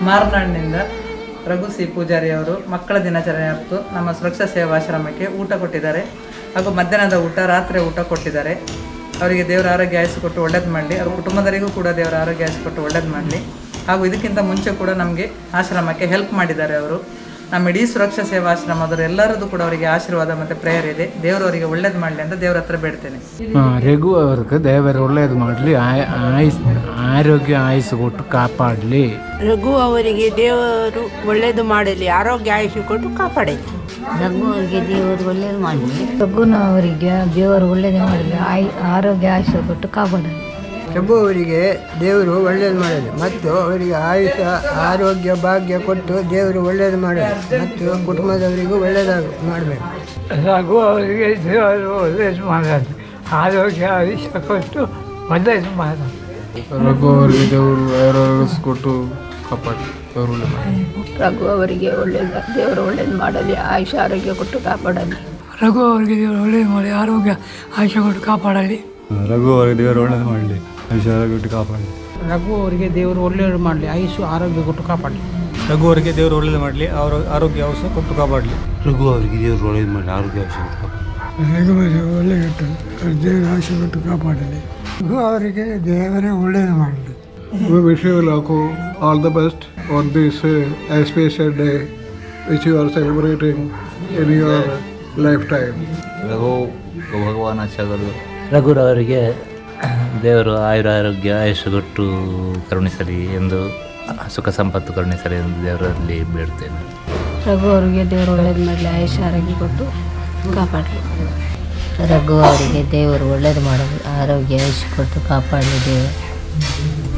ಮಾರ್ನಾಡ್ನಿಂದ Raghu C Poojary ಅವರು ಮಕ್ಕಳ ದಿನಾಚರಣೆ ಹೊತ್ತು ನಮ್ಮ ಸುರಕ್ಷಾ ಸೇವಾಶ್ರಮಕ್ಕೆ ಊಟ ಕೊಟ್ಟಿದ್ದಾರೆ ಹಾಗೂ ಮಧ್ಯಾಹ್ನದ ಊಟ ರಾತ್ರಿ ಊಟ ಕೊಟ್ಟಿದ್ದಾರೆ ಅವರಿಗೆ ದೇವರ ಆರೋಗ್ಯ ಆಯಸ್ಸು ಕೊಟ್ಟು ಒಳ್ಳೇದು ಮಾಡಲಿ ಅವ್ರ ಕುಟುಂಬದವರಿಗೂ ಕೂಡ ದೇವರ ಆರೋಗ್ಯ ಆಯಸ್ಸು ಕೊಟ್ಟು ಒಳ್ಳೇದು ಮಾಡಲಿ ಹಾಗೂ ಇದಕ್ಕಿಂತ ಮುಂಚೆ ಕೂಡ ನಮಗೆ ಆಶ್ರಮಕ್ಕೆ ಹೆಲ್ಪ್ ಮಾಡಿದ್ದಾರೆ ಅವರು ನಮ್ಮ ಇಡೀ ಸುರಕ್ಷಾ ಸೇವಾಶ್ರಮದವರು ಎಲ್ಲರದ್ದು ಕೂಡ ಅವರಿಗೆ ಆಶೀರ್ವಾದ ಮತ್ತು ಪ್ರೇಯರ್ ಇದೆ ದೇವರು ಅವರಿಗೆ ಒಳ್ಳೇದು ಮಾಡಲಿ ಅಂತ ದೇವರ ಹತ್ರ ಬೇಡ್ತೇನೆ ರಘು ಅವ್ರಿಗೆ ದೇವರು ಒಳ್ಳೇದು ಮಾಡಲಿ ಆಯುಸ್ ಆರೋಗ್ಯ ಆಯುಸ್ಸು ಕೊಟ್ಟು ಕಾಪಾಡಲಿ ರಘು ಅವರಿಗೆ ದೇವರು ಒಳ್ಳೆಯದು ಮಾಡಲಿ ಆರೋಗ್ಯ ಆಯುಷ್ಯ ಕೊಟ್ಟು ಕಾಪಾಡಲಿ ರಘು ಅವರಿಗೆ ದೇವರು ಒಳ್ಳೇದು ಮಾಡಲಿ ರಘುನ ಅವರಿಗೆ ದೇವರು ಒಳ್ಳೇದು ಮಾಡಲಿ ಆಯ್ ಆರೋಗ್ಯ ಆಯುಷ್ಯ ಕೊಟ್ಟು ಕಾಪಾಡಲಿ ಪ್ರಭು ಅವರಿಗೆ ದೇವರು ಒಳ್ಳೇದು ಮಾಡಲಿ ಮತ್ತು ಅವರಿಗೆ ಆಯುಷ ಆರೋಗ್ಯ ಭಾಗ್ಯ ಕೊಟ್ಟು ದೇವರು ಒಳ್ಳೇದು ಮಾಡಲಿ ಮತ್ತು ಕುಟುಂಬದವರಿಗೂ ಒಳ್ಳೆಯದಾಗ ಮಾಡಬೇಕು ರಘು ಅವರಿಗೆ ದೇವರು ಒಳ್ಳೇದು ಮಾಡಲಿ ಆರೋಗ್ಯ ಆಯುಷ್ಯ ಕೊಟ್ಟು ಒಳ್ಳೇದು ಮಾಡಲಿ ರಘು ಅವರಿಗೆ ದೇವರು ಆರೋಗ್ಯ ಕೊಟ್ಟು ಕಾಪಾಡಿ ದೇವರು ಒಳ್ಳೆ ಮಾಡಿ ರಘು ಅವರಿಗೆ ಒಳ್ಳೇದು ದೇವರು ಒಳ್ಳೇದು ಮಾಡಲಿ ಆಯುಷ್ಯ ಆರೋಗ್ಯ ಕೊಟ್ಟು ಕಾಪಾಡಲಿ ರಘು ಅವರಿಗೆ ದೇವರು ಒಳ್ಳೇದು ಮಾಡಿ ಆರೋಗ್ಯ ಆಯುಷ್ಯ ಕೊಟ್ಟು ಕಾಪಾಡಲಿ ರಘು ಅವರಿಗೆ ದೇವರು ಒಳ್ಳೇದು ಮಾಡಲಿ ಆರೋಗ್ಯ ಕೊಟ್ಟು ಕಾಪಾಡಿ ರಘು ಅವರಿಗೆ ದೇವರು ಒಳ್ಳೇದು ಮಾಡಲಿ ಆಯುಷ್ಯ ಆರೋಗ್ಯ ಕೊಟ್ಟು ಕಾಪಾಡಲಿ ರಘು ಅವರಿಗೆ ದೇವರು ಒಳ್ಳೇದು ಮಾಡಲಿ ಅವರ ಆರೋಗ್ಯ ಅವಶ್ಯ ಕೊಟ್ಟು ಕಾಪಾಡಲಿ ರಘು ಅವರಿಗೆ ದೇವರು ಒಳ್ಳೇದು ಮಾಡಿ ಆರೋಗ್ಯ ಅವಶ್ಯ ರಘು ಒಳ್ಳೆಯದು ದೇವರ ಆಯುಷ್ಯ ಕೊಟ್ಟು ಕಾಪಾಡಲಿ ರಘು ಅವರಿಗೆ ದೇವರೇ ಒಳ್ಳೇದು ಮಾಡಲಿ We wish you Laku all the best on this uh, special day which you are celebrating in your lifetime. Raghu ಭಗವಾನ್ ಆಚಾರ್ಯರು ರಘುರವರಿಗೆ ದೇವರು ಆಯುರ ಆರೋಗ್ಯ ಆಯುಷ್ಯ ಕೊಟ್ಟು ಕರುಣಿಸಲಿ ಎಂದು ಸುಖ ಸಂಪತ್ತು ಕರುಣಿಸಲಿ ಎಂದು ದೇವರಲ್ಲಿ ಬೇಡ್ತೇನೆ ರಘು ಅವರಿಗೆ ದೇವರು ಒಳ್ಳೇದು ಮಾಡಲಿ ಆಯುಷ್ಯ ಆರೋಗ್ಯ ಕೊಟ್ಟು ಕಾಪಾಡಲಿ ರಘು ಅವರಿಗೆ ದೇವರು ಒಳ್ಳೇದು ಮಾಡಲಿ ಆರೋಗ್ಯ ಆಯುಷ್ಯ ಕೊಟ್ಟು ಕಾಪಾಡಲಿ ದೇವರು